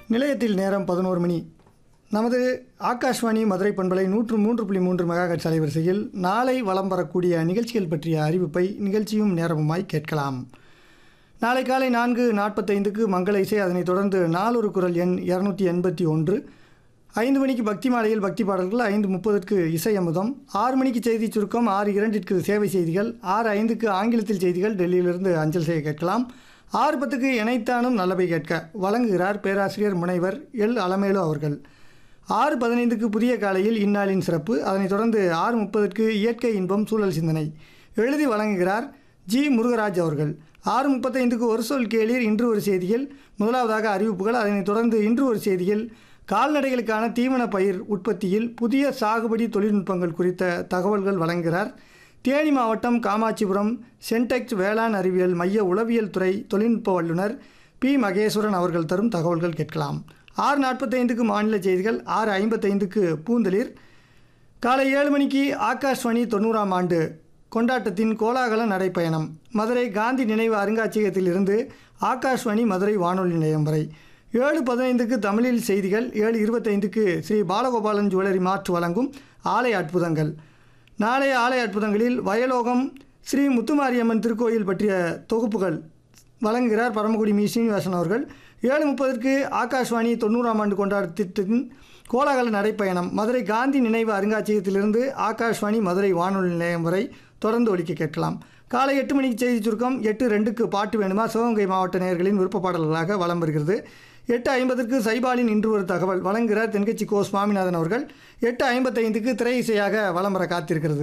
நிலையத்தில் நேரம் பதினோரு மணி நமது ஆகாஷ்வாணி மதுரை பண்பலை நூற்று மூன்று புள்ளி மூன்று மெகாஹெட்ஸ் அலைவரிசையில் நாளை வலம் வரக்கூடிய நிகழ்ச்சிகள் பற்றிய அறிவிப்பை நிகழ்ச்சியும் நேரமுமாய் கேட்கலாம் நாளை காலை நான்கு நாற்பத்தைந்துக்கு மங்கள இசை அதனைத் தொடர்ந்து நாலொரு குரல் எண் இரநூத்தி எண்பத்தி ஒன்று ஐந்து மணிக்கு பக்தி மாலையில் பக்தி பாடல்கள் ஐந்து முப்பதற்கு இசை அமுதம் ஆறு மணிக்கு செய்தி சுருக்கம் ஆறு இரண்டிற்கு சேவை செய்திகள் ஆறு ஐந்துக்கு ஆங்கிலத்தில் செய்திகள் டெல்லியிலிருந்து அஞ்சல் செய்ய கேட்கலாம் ஆறு பத்துக்கு இணைத்தானும் நல்லவை கேட்க வழங்குகிறார் பேராசிரியர் முனைவர் எல் அலமேலு அவர்கள் ஆறு பதினைந்துக்கு புதிய காலையில் இந்நாளின் சிறப்பு அதனைத் தொடர்ந்து ஆறு முப்பதற்கு இயற்கை இன்பம் சூழல் சிந்தனை எழுதி வழங்குகிறார் ஜி முருகராஜ் அவர்கள் ஆறு முப்பத்தைந்துக்கு ஒரு சொல் கேளீர் இன்று ஒரு செய்தியில் முதலாவதாக அறிவிப்புகள் அதனைத் தொடர்ந்து இன்று ஒரு செய்தியில் கால்நடைகளுக்கான தீவன பயிர் உற்பத்தியில் புதிய சாகுபடி தொழில்நுட்பங்கள் குறித்த தகவல்கள் வழங்குகிறார் தேனி மாவட்டம் காமாட்சிபுரம் சென்டெக்ஸ் வேளாண் அறிவியல் மைய உளவியல் துறை தொழில்நுட்ப வல்லுநர் பி மகேஸ்வரன் அவர்கள் தரும் தகவல்கள் கேட்கலாம் ஆறு நாற்பத்தைந்துக்கு மாநில செய்திகள் ஆறு ஐம்பத்தைந்துக்கு பூந்தளிர் காலை ஏழு மணிக்கு ஆகாஷ்வாணி தொண்ணூறாம் ஆண்டு கொண்டாட்டத்தின் கோலாகல நடைப்பயணம் மதுரை காந்தி நினைவு அருங்காட்சியகத்தில் இருந்து ஆகாஷ்வாணி மதுரை வானொலி நிலையம் வரை ஏழு பதினைந்துக்கு தமிழில் செய்திகள் ஏழு இருபத்தைந்துக்கு ஸ்ரீ பாலகோபாலன் ஜுவல்லரி மாற்று வழங்கும் ஆலய அற்புதங்கள் நாளைய ஆலய அற்புதங்களில் வயலோகம் ஸ்ரீ முத்துமாரியம்மன் திருக்கோயில் பற்றிய தொகுப்புகள் வழங்குகிறார் பரமக்குடி மீ சீனிவாசன் அவர்கள் ஏழு முப்பதற்கு ஆகாஷ்வாணி தொண்ணூறாம் ஆண்டு கொண்டாட்டத்தின் கோலாகல நடைப்பயணம் மதுரை காந்தி நினைவு அருங்காட்சியகத்திலிருந்து ஆகாஷ்வாணி மதுரை வானொலி நிலையம் வரை தொடர்ந்து ஒலிக்க கேட்கலாம் காலை எட்டு மணிக்கு செய்தி சுருக்கம் எட்டு ரெண்டுக்கு பாட்டு வேணுமா சிவகங்கை மாவட்ட நேயர்களின் விருப்ப பாடல்களாக வலம் வருகிறது எட்டு ஐம்பதற்கு சைபாலின் இன்று ஒரு தகவல் வழங்குகிறார் தென்கட்சி கோ சுவாமிநாதன் அவர்கள் எட்டு ஐம்பத்தைந்துக்கு திரை இசையாக வலம் வர காத்திருக்கிறது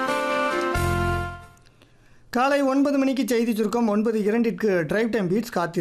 காலை ஒன்பது மணிக்கு செய்தி சுருக்கம் ஒன்பது இரண்டிற்கு டிரைவ் டைம் பீட்ஸ் காத்தி